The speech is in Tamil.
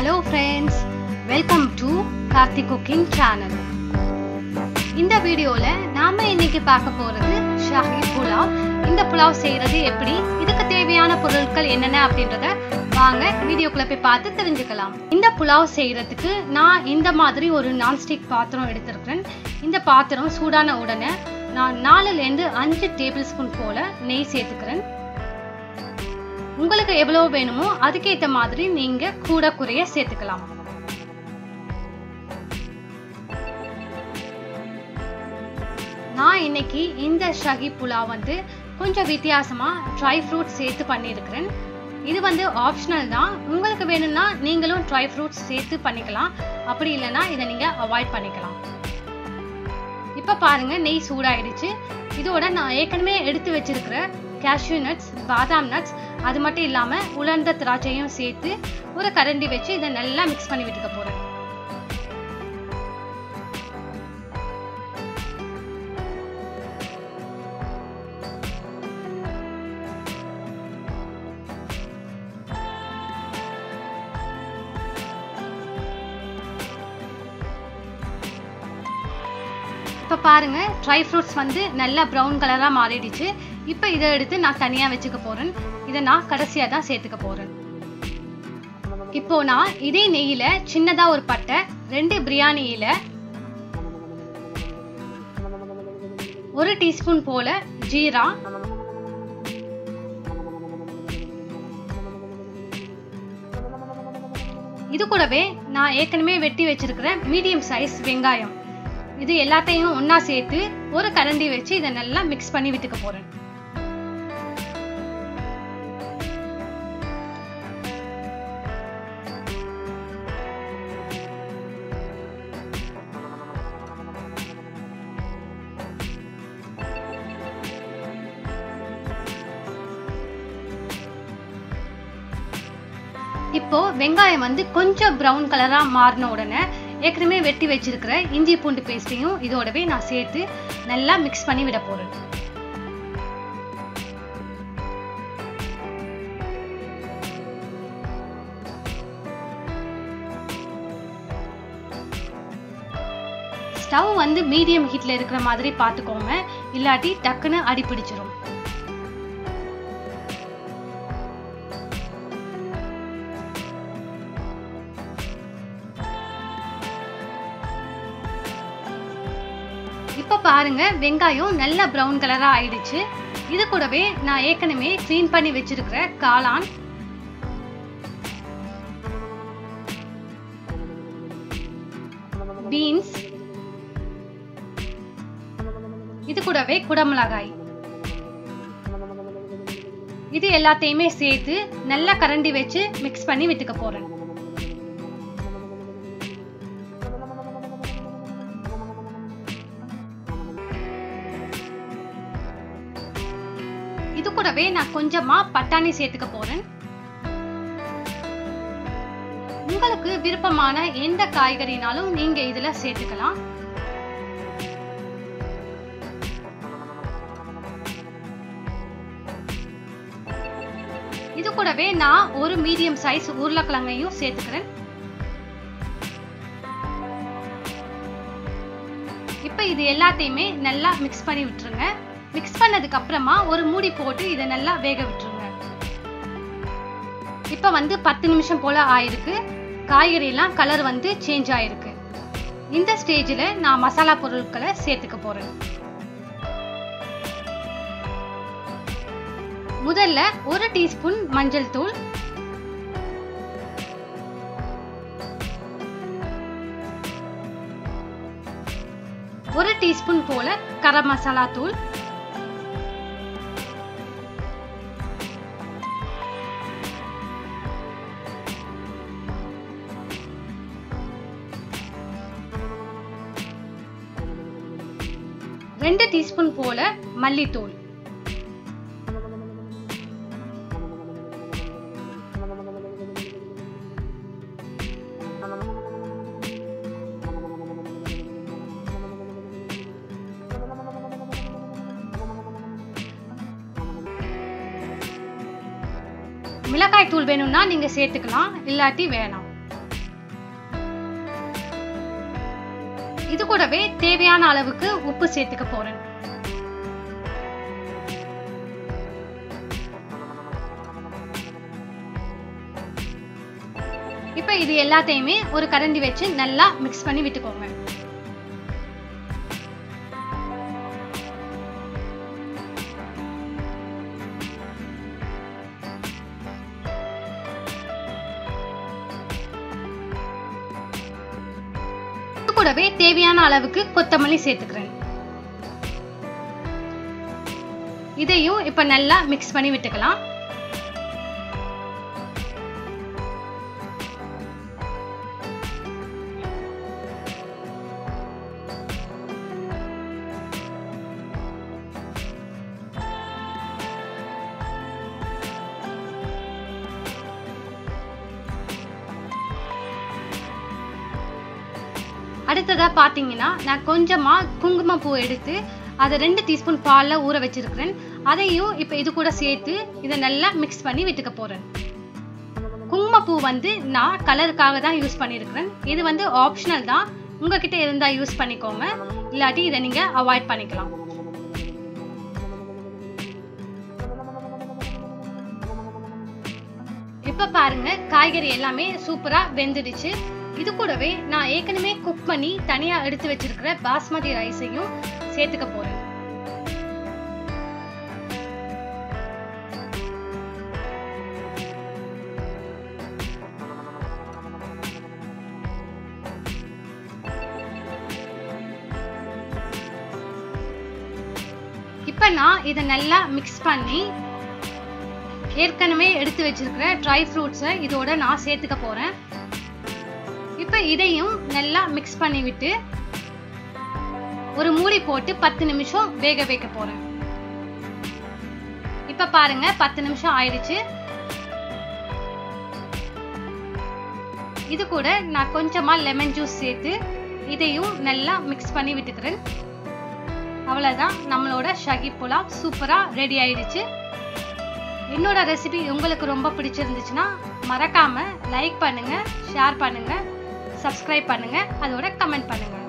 hello friends welcome to Karthi cooking channel இந்த வீடியோவில் நாம இன்னைக்கு பார்க்க போகிறது ஷாஹி புலாவ் இந்த புலாவ் செய்கிறது எப்படி இதுக்கு தேவையான பொருட்கள் என்னென்ன அப்படின்றத வாங்க வீடியோக்குள்ள போய் பார்த்து தெரிஞ்சுக்கலாம் இந்த புலாவ் செய்கிறதுக்கு நான் இந்த மாதிரி ஒரு நான்ஸ்டிக் பாத்திரம் எடுத்திருக்கிறேன் இந்த பாத்திரம் சூடான உடனே நான் நாலுலேருந்து அஞ்சு டேபிள் ஸ்பூன் போல நெய் சேர்த்துக்கிறேன் உங்களுக்கு எவ்வளவு வேணுமோ அதுக்கேற்ற மாதிரி நீங்க கூட குறைய சேர்த்துக்கலாம் நான் இன்னைக்கு இந்த ஷஹி புலாவ் வந்து கொஞ்சம் வித்தியாசமா ட்ரை ஃப்ரூட்ஸ் சேர்த்து பண்ணியிருக்கிறேன் இது வந்து ஆப்ஷனல் தான் உங்களுக்கு வேணும்னா நீங்களும் ட்ரை ஃப்ரூட்ஸ் சேர்த்து பண்ணிக்கலாம் அப்படி இல்லைன்னா இதை நீங்க அவாய்ட் பண்ணிக்கலாம் இப்போ பாருங்க நெய் சூடாயிடுச்சு இதோட நான் ஏற்கனவே எடுத்து வச்சிருக்கிற கேஷ்யூ நட்ஸ் பாதாம் நட்ஸ் அது மட்டும் இல்லாமல் உலர்ந்த திராட்சையும் சேர்த்து ஒரு கரண்டி வச்சு இதை நல்லா மிக்ஸ் பண்ணி விட்டுக்க போகிறேன் இப்போ பாருங்க ட்ரை ஃப்ரூட்ஸ் வந்து நல்லா ப்ரௌன் கலராக மாறிடுச்சு இப்போ இதை எடுத்து நான் தனியாக வச்சுக்க போகிறேன் இதை நான் கடைசியாக தான் சேர்த்துக்க போகிறேன் இப்போ நான் இதே நெய்யில் சின்னதாக ஒரு பட்டை ரெண்டு பிரியாணி இலை ஒரு டீஸ்பூன் போல ஜீரா இது கூடவே நான் ஏற்கனவே வெட்டி வச்சிருக்கிற மீடியம் சைஸ் வெங்காயம் இது எல்லாத்தையும் ஒன்றா சேர்த்து ஒரு கரண்டி வச்சு இதை நல்லா மிக்ஸ் பண்ணி விட்டுக்க போகிறேன் இப்போ வெங்காயம் வந்து கொஞ்சம் ப்ரௌன் கலரா மாறின உடனே ஏற்கனவே வெட்டி வச்சிருக்கிற இஞ்சி பூண்டு பேஸ்ட்டையும் இதோடவே நான் சேர்த்து நல்லா மிக்ஸ் பண்ணி விட போறேன் ஸ்டவ் வந்து மீடியம் ஹீட்ல இருக்கிற மாதிரி பார்த்துக்கோங்க இல்லாட்டி டக்குன்னு அடி பிடிச்சிரும் இப்போ பாருங்க வெங்காயம் நல்ல ப்ரௌன் கலரா ஆயிடுச்சு இது கூடவே நான் ஏற்கனவே க்ளீன் பண்ணி வச்சிருக்கிற காளான் பீன்ஸ் இது கூடவே குடமிளகாய் இது எல்லாத்தையுமே சேர்த்து நல்லா கரண்டி வச்சு மிக்ஸ் பண்ணி விட்டுக்க போறேன் இது கூடவே நான் கொஞ்சமா பட்டாணி சேர்த்துக்க போறேன் உங்களுக்கு விருப்பமான எந்த காய்கறினாலும் நீங்க இதுல சேர்த்துக்கலாம் இது கூடவே நான் ஒரு மீடியம் சைஸ் உருளைக்கிழங்கையும் சேர்த்துக்கிறேன் இப்ப இது எல்லாத்தையுமே நல்லா மிக்ஸ் பண்ணி விட்டுருங்க மிக்ஸ் பண்ணதுக்கு அப்புறமா ஒரு மூடி போட்டு இதை நல்லா வேக விட்டுருங்க இப்ப வந்து பத்து நிமிஷம் போல ஆயிருக்கு காய்கறி எல்லாம் கலர் வந்து சேஞ்ச் ஆயிருக்கு இந்த ஸ்டேஜில் நான் மசாலா பொருட்களை சேர்த்துக்க போறேன் முதல்ல ஒரு டீஸ்பூன் மஞ்சள் தூள் ஒரு டீஸ்பூன் போல கரம் மசாலா தூள் ரெண்டு டீஸ்பூன் போல மல்லித்தூள் மிளகாய் தூள் வேணும்னா நீங்க சேர்த்துக்கலாம் இல்லாட்டி வேணாம் இது கூடவே தேவையான அளவுக்கு உப்பு சேர்த்துக்க போறேன் இப்ப இது எல்லாத்தையுமே ஒரு கரண்டி வச்சு நல்லா மிக்ஸ் பண்ணி விட்டுக்கோங்க கூடவே தேவையான அளவுக்கு கொத்தமல்லி சேர்த்துக்கிறேன் இதையும் இப்ப நல்லா மிக்ஸ் பண்ணி விட்டுக்கலாம் அடுத்ததா பாத்தீங்கன்னா நான் கொஞ்சமா குங்குமப்பூ எடுத்து அதை ரெண்டு டீஸ்பூன் பால்ல ஊற வச்சிருக்கிறேன் அதையும் இப்ப இது கூட சேர்த்து இதை நல்லா மிக்ஸ் பண்ணி விட்டுக்க போறேன் குங்குமப்பூ வந்து நான் கலருக்காக தான் யூஸ் பண்ணியிருக்கிறேன் இது வந்து ஆப்ஷனல் தான் உங்ககிட்ட இருந்தா யூஸ் பண்ணிக்கோங்க இல்லாட்டி இதை நீங்க அவாய்ட் பண்ணிக்கலாம் இப்ப பாருங்க காய்கறி எல்லாமே சூப்பரா வெந்துடுச்சு இது கூடவே நான் ஏற்கனவே குக் பண்ணி தனியா எடுத்து வச்சிருக்கிற பாஸ்மதி ரைஸையும் சேர்த்துக்க போறேன் இப்ப நான் இதை நல்லா மிக்ஸ் பண்ணி ஏற்கனவே எடுத்து வச்சிருக்கிற ட்ரை ஃப்ரூட்ஸை இதோட நான் சேர்த்துக்க போறேன் இப்ப இதையும் நல்லா மிக்ஸ் பண்ணி விட்டு ஒரு மூடி போட்டு பத்து நிமிஷம் வேக வைக்க போறேன் இப்ப பாருங்க பத்து நிமிஷம் ஆயிடுச்சு இது கூட நான் கொஞ்சமா லெமன் ஜூஸ் சேர்த்து இதையும் நல்லா மிக்ஸ் பண்ணி விட்டுக்கிறேன் அவ்வளவுதான் நம்மளோட ஷகி புலாவ் சூப்பரா ரெடி ஆயிடுச்சு என்னோட ரெசிபி உங்களுக்கு ரொம்ப பிடிச்சிருந்துச்சுன்னா மறக்காம லைக் பண்ணுங்க ஷேர் பண்ணுங்க சப்ஸ்கிரைப் பண்ணுங்க அதோட கமெண்ட் பண்ணுங்க